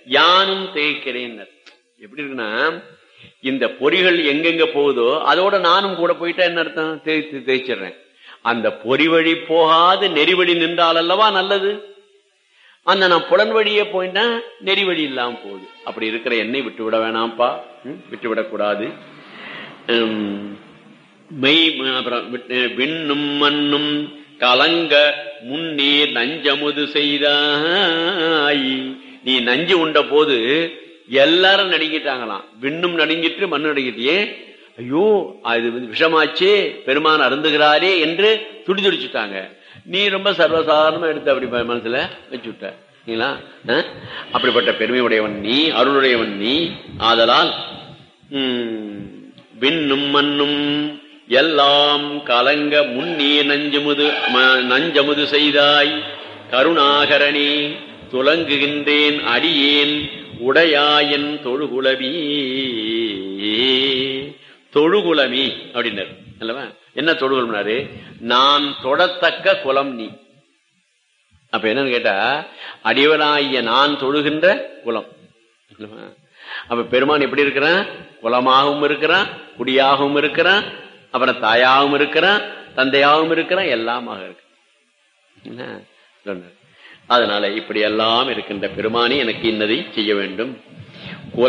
யானும் தேய்க்கிறேன் எப்படி இருக்குன்னா இந்த பொறிகள் எங்கெங்க போகுதோ அதோட நானும் கூட போயிட்டா என்ன அர்த்தம் தேய்த்து தேய்ச்சிடுறேன் அந்த பொறி வழி போகாது நெறி வழி நின்றால் அல்லவா நல்லது அந்த நான் புலன் வழியே போயிட்டா நெறி வழி இல்லாம போகுது அப்படி இருக்கிற எண்ணெய் விட்டு விட வேணாம்ப்பா ம், விட்டு விடக்கூடாது உம், மெய் அப்புறம் விட்டு- விண்ணும் மண்ணும் கலங்க முன்னே நஞ்சமுது செய்தாய் நீ நஞ்சு உண்ட போது எல்லாரும் நடுங்கிட்டாங்களாம் விண்ணும் நடுங்கிட்டு மண்ணு நடுங்கிட்டே ஐயோ அது வந்து விஷமாச்சே பெருமான் அருந்துகிறாரே என்று துடி துடிச்சுட்டாங்க நீ ரொம்ப சர்வசாதாரணமா எடுத்து அப்படி ப- மனசுல வச்சு விட்ட சரிங்களா? அஹ்? அப்படிப்பட்ட பெருமையுடையவன் நீ அருளுடையவன் நீ ஆதலால் உம், விண்ணும் மண்ணும் எல்லாம் கலங்க முன்னே நஞ்சமுது ம- நஞ்சமுது செய்தாய் கருணாகரணி துலங்குகின்றேன் அடியேன் உடையாயன் தொழுகுலவி தொழுகுலமி அப்படின்னாரு அல்லவா என்ன தொழுகுலம்னாரு நான் தொடத்தக்க குலம் நீ அப்ப என்னன்னு கேட்டா அடியவனாகிய நான் தொழுகின்ற குலம் அல்லவா? அப்ப பெருமான் எப்படி இருக்கிறான் குலமாகவும் இருக்கிறான் குடியாகவும் இருக்கிறான் அப்புறம் தாயாகவும் இருக்கிறான் தந்தையாகவும் இருக்கிறான் எல்லாமாக இருக்கு என்ன? சொன்னார். அதனால இப்படி எல்லாம் இருக்கின்ற பெருமானி எனக்கு இன்னதை செய்ய வேண்டும்